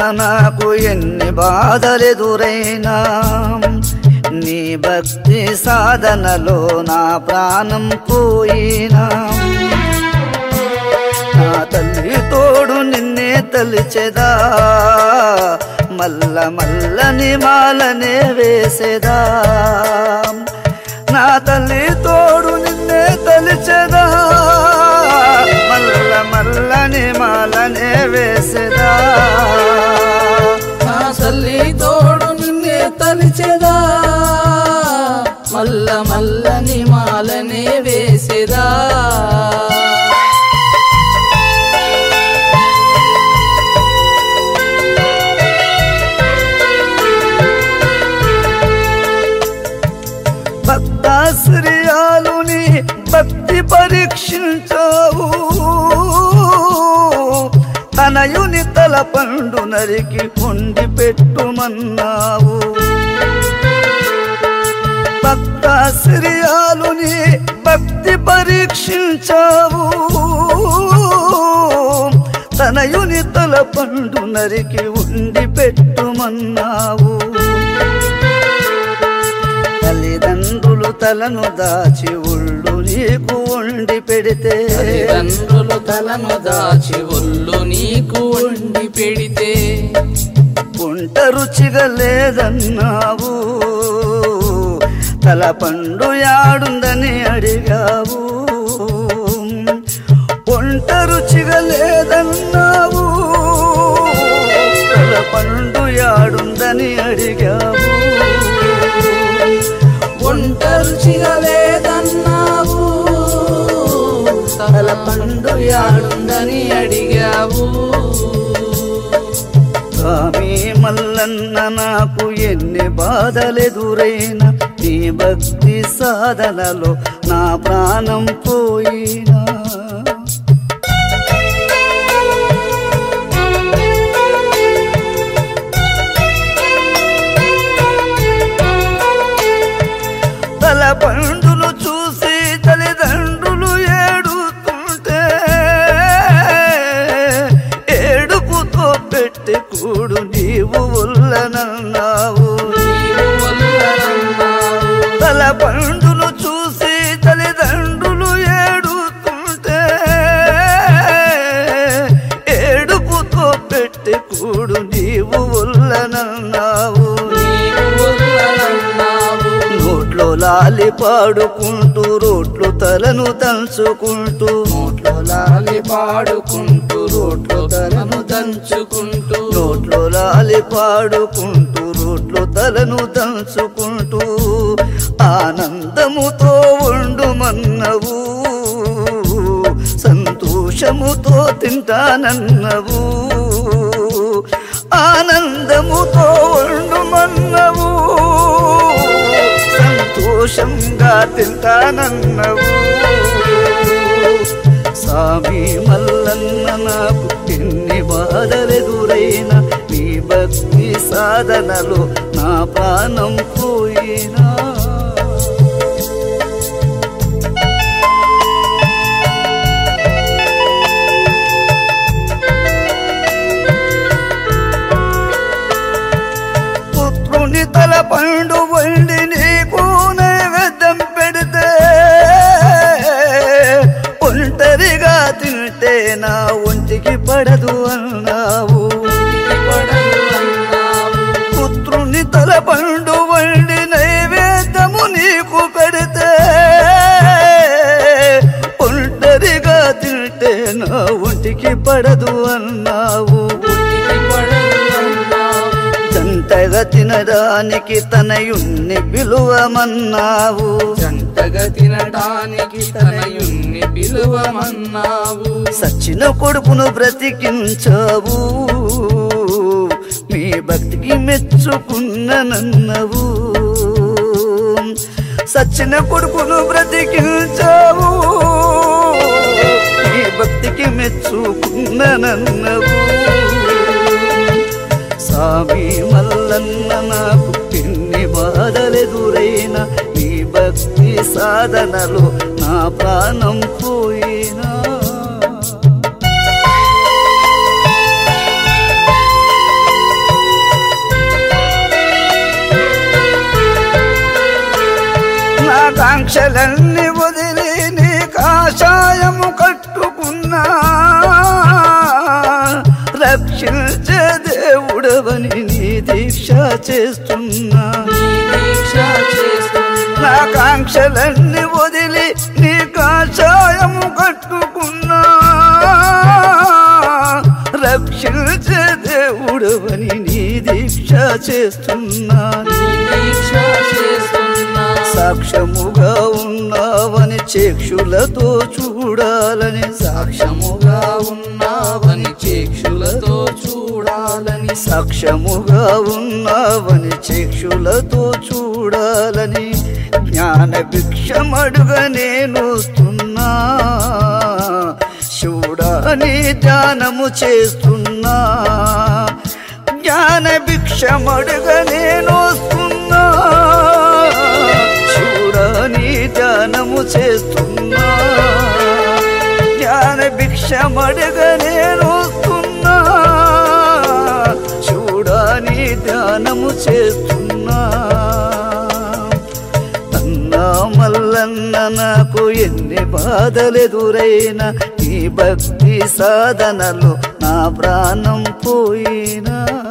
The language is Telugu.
నాకు ఎన్ని బాధలెదురైనా నీ భక్తి సాధనలో నా ప్రాణం పోయినా నా తల్లి తోడు నిన్నే తలిచెదా మల్ల మల్లని మాలనే వేసేదా నా తల్లి తోడు నిన్నే తలిచెదా మల్ల మల్లని మాలనే వేసేదా నా తల్లి తోడు నిన్నే తలిచెదా మల్ల మల్లని మాలనే వేసేదా భక్తాశ్రయాలుని భక్తి పరీక్షించావు తనయుని తల పండు నరికి కొండి పెట్టుమన్నావు భక్తాశ్రయాలుని భక్తి పరీక్షించావు తనయుని తల పండు నరికి ఉండి పెట్టుమన్నావు తల్లిదండ్రులు తలను దాచి ఉళ్ళు నీకు వండి పెడితే తల్లిదండ్రులు తలను దాచి ఒళ్ళు నీకు వండి పెడితే వంట రుచిగా లేదన్నావు తల పండు యాడుందని అడిగావు వంట రుచిగా లేదన్నావు తల పండు యాడుందని అడిగావు వంట రుచిగా లేదన్నావు తల పండు యాడుందని అడిగావు స్వామి మల్లన్న నాకు ఎన్ని బాధలెదురైనా నీ భక్తి సాధనలో నా ప్రాణం పోయినా తల పండులు చూసి తల్లిదండ్రులు ఏడుతుంటే ఏడుపుతో పెట్టి కూడు నీవు ఉల్లనన్నావు నీవు వల్లనన్నావు. తల పండులు చూసి తల్లిదండ్రులు ఏడుతుంటే ఏడుపుతో పెట్టి కూడు నీవు ఉల్లనన్నావు నీవు వల్లనన్నావు. నోట్లో లాలి పాడుకుంటూ రోడ్లు తలను దంచుకుంటూ నోట్లో లాలి పాడుకుంటూ రోడ్లు తలను దంచుకుంటూ నోట్లో లాలి పాడుకుంటూ రోడ్లు తలను దంచుకుంటూ ఆనందముతో వండుమన్నవు సంతోషముతో తింటానన్నవు ఆనందముతో వండుమన్నవు సంతోషంగా తింటానన్నవు స్వామి మల్లన్న నాకు ఎన్ని బాధలెదురైనా నీ భక్తి సాధనలో నా ప్రాణం పోయినా పుత్రుని తల పండు వండి నీకు నైవేద్యం పెడితే ఒంటరిగా తింటే నా ఒంటికి పడదు అన్నావు పడదు అన్నావు. పుత్రుని తల పండు వండి నైవేద్యము నీకు పెడితే ఒంటరిగా తింటే నా ఒంటికి పడదు అన్నావు ఒంటికి పడదు అన్నావు. జంటగా తినడానికి తనయుణ్ణి పిలువమన్నావు జంటగా తినడానికి తనయుణ్ణి పిలువమన్నావు సచ్చిన కొడుకును బ్రతికించావు మీ భక్తికి మెచ్చుకున్ననన్నవు సచ్చిన కొడుకును బ్రతికించావు మీ భక్తికి మెచ్చుకున్ననన్నవు స్వామి మల్లన్న నాకు ఎన్ని బాధలెదురైనా నీ భక్తి సాధనలో నా ప్రాణం పోయినా కాంక్షలన్నీ వదిలి నీ కాషాయము కట్టుకున్నా రక్షించే దేవుడవని నీ దీక్ష చేస్తున్నా నీ దీక్ష చేస్తున్నా నా కాంక్షలన్నీ వదిలి నీ కాషాయము కట్టుకున్నా రక్షించే దేవుడవని నీ దీక్ష చేస్తున్నా నీ దీక్ష చేస్తున్నా సాక్ష్యముగా ఉన్నావని చేక్షులతో చూడాలని సాక్ష్యముగా ఉన్నావని చేక్షులతో చూడాలని సాక్ష్యముగా ఉన్నావని చేక్షులతో చూడాలని జ్ఞాన భిక్షమడుగ నేను వస్తున్నా శివుడాని ధ్యానము చేస్తున్నా జ్ఞాన భిక్షమడుగ నేను వస్తున్నా శివుడాని ధ్యానము చేస్తున్నా జ్ఞాన భిక్షమడుగ నేను వస్తున్నా చూడని ధ్యానము చేస్తున్నా అన్నా మల్లన్న నాకు ఎన్ని బాధలెదురైనా నీ భక్తి సాధనలో నా ప్రాణం పోయినా